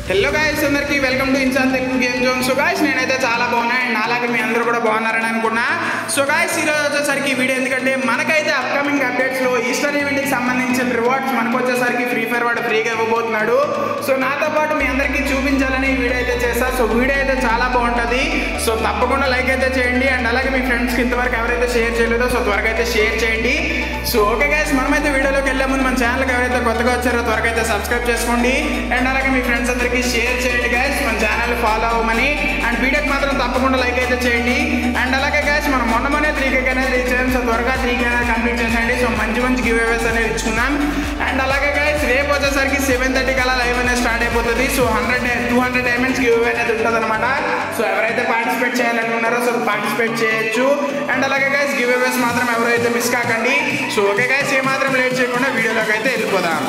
hello guys అందరికి welcome to Insaan Telugu game zone so guys నేనైతే చాలా బాగున్నా అండ్ అలాగే మీ అందరూ కూడా బాగున్నారని అనుకున్నా సో గాయస్ ఈరోజు వచ్చేసరికి ఈ వీడియో ఎందుకంటే మనకైతే అప్కమింగ్ అప్డేట్స్లో ఈస్టర్ ఈవెంట్కి సంబంధించిన రివార్డ్స్ మనకు వచ్చేసరికి ఫ్రీ ఫైర్ వాడు ఫ్రీగా ఇవ్వబోతున్నాడు సో నాతో పాటు మీ అందరికీ చూపించాలని ఈ వీడియో అయితే చేస్తా సో వీడియో అయితే చాలా బాగుంటుంది సో తప్పకుండా లైక్ అయితే చేయండి అండ్ అలాగే మీ ఫ్రెండ్స్కి ఇంతవరకు ఎవరైతే షేర్ చేయలేదో సో త్వరగా అయితే షేర్ చేయండి సో ఓకే గైస్ మనమైతే వీడియోలోకి వెళ్ళే ముందు మన ఛానల్కి ఎవరైతే కొత్తగా వచ్చారో త్వరగా అయితే సబ్స్క్రైబ్ చేసుకోండి అండ్ అలాగే మీ ఫ్రెండ్స్ అందరికీ షేర్ చేయండి గైస్ మన ఛానల్ ఫాలో అవ్వమని అండ్ వీడియోకి మాత్రం తప్పకుండా లైక్ అయితే చేయండి అండ్ అలాగే గైస్ మనం మొన్న మొన్నే త్రీ కేక్ అనేది రీచ్ అయ్యాం సో త్వరగా త్రీ కే అనేది కంప్లీట్ చేసేయండి సో మంచి మంచి గివ్ అవేస్ అనేది ఇచ్చుకుందాం అండ్ అలాగే గైస్ రేపు వచ్చేసరికి సెవెన్ థర్టీ కల్లా లైవ్ అనేది స్టార్ట్ అయిపోతుంది so hundred two hundred diamonds giveaway అనేది ఉంటుంది అనమాట సో ఎవరైతే పార్టిసిపేట్ చేయాలనుకున్నారో సో పార్టిసిపేట్ చేయొచ్చు అండ్ అలాగే గైస్ గివ్ అవేస్ మాత్రం ఎవరైతే మిస్ కాకండి సో ఓకే గైస్ ఏమాత్రం లేట్ చేయకుండా వీడియోలోకి అయితే వెళ్ళిపోదాం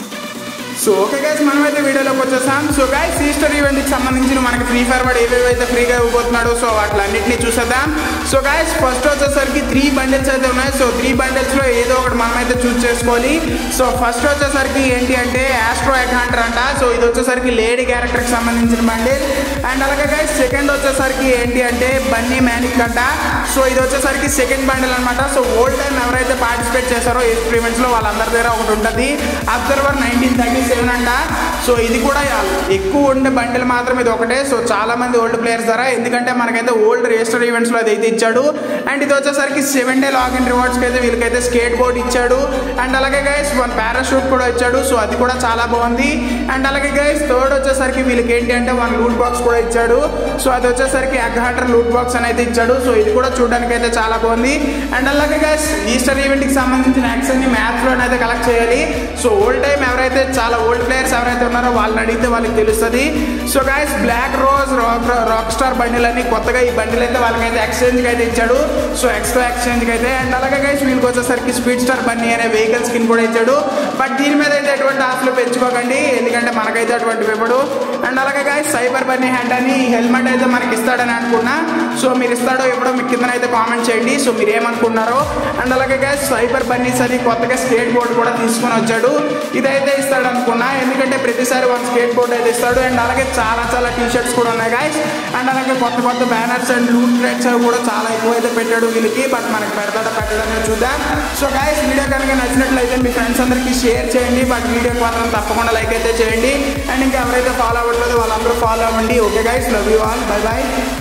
సో ఓకే గైస్ మనమైతే వీడియోలోకి వచ్చేసాం సో గైస్ ఈస్టర్ ఈవెంట్కి సంబంధించిన మనకి ఫ్రీ ఫైర్ వాడు ఏవేవైతే ఫ్రీగా ఇవ్వబోతున్నాడో సో వాటిలన్నింటినీ చూసేద్దాం సో గైస్ ఫస్ట్ వచ్చేసరికి త్రీ బండిల్స్ అయితే ఉన్నాయి సో త్రీ బండిల్స్లో ఏదో ఒకటి మనమైతే చూస్ చేసుకోవాలి సో ఫస్ట్ వచ్చేసరికి ఏంటి అంటే ఆస్ట్రో ఎకాంటర్ అంట సో ఇది వచ్చేసరికి లేడీ క్యారెక్టర్కి సంబంధించిన బండిల్ అండ్ అలాగే గైస్ సెకండ్ వచ్చేసరికి ఏంటి అంటే బన్నీ మ్యానిక్ అంట సో ఇది వచ్చేసరికి సెకండ్ బండిల్ అనమాట సో ఓల్డ్ టైం ఎవరైతే పార్టిసిపేట్ చేశారో ఎక్స్పెరిమెంట్స్లో వాళ్ళందరి దగ్గర ఒకటి ఉంటుంది అబ్జర్వర్ నైన్టీన్ థర్టీ సెవెన్ అంట సో ఇది కూడా ఎక్కువ ఉండే బండిల్ మాత్రం ఇది ఒకటే సో చాలా మంది ఓల్డ్ ప్లేయర్స్ ద్వారా ఎందుకంటే మనకైతే ఓల్డ్ రిజిస్టర్ ఈవెంట్స్లో అది అయితే ఇచ్చాడు అండ్ ఇది వచ్చేసరికి సెవెన్ డే లాగిన్ రివార్డ్స్కి అయితే వీళ్ళకైతే స్కేట్ బోర్డ్ ఇచ్చాడు అండ్ అలాగే గైస్ వన్ పారాషూట్ కూడా ఇచ్చాడు సో అది కూడా చాలా బాగుంది అండ్ అలాగే గైస్ థర్డ్ వచ్చేసరికి వీళ్ళకి ఏంటి అంటే వన్ లూట్ బాక్స్ కూడా ఇచ్చాడు సో అది వచ్చేసరికి అగ్హాటర్ లూట్ బాక్స్ అని అయితే ఇచ్చాడు సో ఇది కూడా చూడడానికి అయితే చాలా బాగుంది అండ్ అలాగే గైస్ ఈస్టర్ ఈవెంట్కి సంబంధించిన యాక్షన్ మ్యాథ్స్లో అయితే కలెక్ట్ చేయాలి సో ఓల్డ్ టైం ఎవరైతే చాలా ఓల్డ్ ప్లేయర్స్ ఎవరైతే ఉన్నారో వాళ్ళని అడిగితే వాళ్ళకి తెలుస్తుంది so guys black rose rock rock star bundle అని కొత్తగా ఈ బండిల్ అయితే వాళ్ళకైతే ఎక్స్చేంజ్కి అయితే ఇచ్చాడు సో ఎక్స్ట్రా ఎక్స్చేంజ్కి అయితే అండ్ అలాగే గైస్ వీళ్ళకి వచ్చేసరికి స్పీడ్ స్టార్ బన్నీ అనే వెహికల్ స్కిన్ కూడా ఇచ్చాడు బట్ దీని మీద అయితే ఎటువంటి ఆశలు పెంచుకోకండి ఎందుకంటే మనకైతే అటువంటి ఇవ్వడు అండ్ అలాగే గైస్ సైబర్ బన్నీ హ్యాండ్ అని హెల్మెట్ అయితే మనకి ఇస్తాడని అనుకున్నా సో మీరు ఇస్తాడో ఎప్పుడో మీ కింద అయితే కామెంట్ చేయండి సో మీరు ఏమనుకున్నారో అండ్ అలాగే గైస్ సైబర్ బన్నీస్ అని కొత్తగా స్కేట్ బోర్డ్ కూడా తీసుకొని వచ్చాడు ఇదైతే ఇస్తాడు అనుకున్నా ఎందుకంటే ప్రతిసారి వన్ స్కేట్ బోర్డ్ అయితే ఇస్తాడు అండ్ అలాగే చాలా చాలా టీ షర్ట్స్ కూడా ఉన్నాయి గాయస్ అండ్ అలాగే కొత్త కొత్త బ్యానర్స్ అండ్ లూట్ రేట్స్ అవి కూడా చాలా ఎక్కువ అయితే పెట్టాడు వీళ్ళకి బట్ మనకి పెడతాడో పెట్టడమే చూద్దాం సో గాయస్ వీడియో కనుక నచ్చినట్లయితే మీ ఫ్రెండ్స్ అందరికీ షేర్ చేయండి బట్ వీడియోకి మాత్రం తప్పకుండా లైక్ అయితే చేయండి అండ్ ఇంకా ఎవరైతే ఫాలో అవ్వట్లేదో వాళ్ళందరూ ఫాలో అవ్వండి okay guys love you all bye bye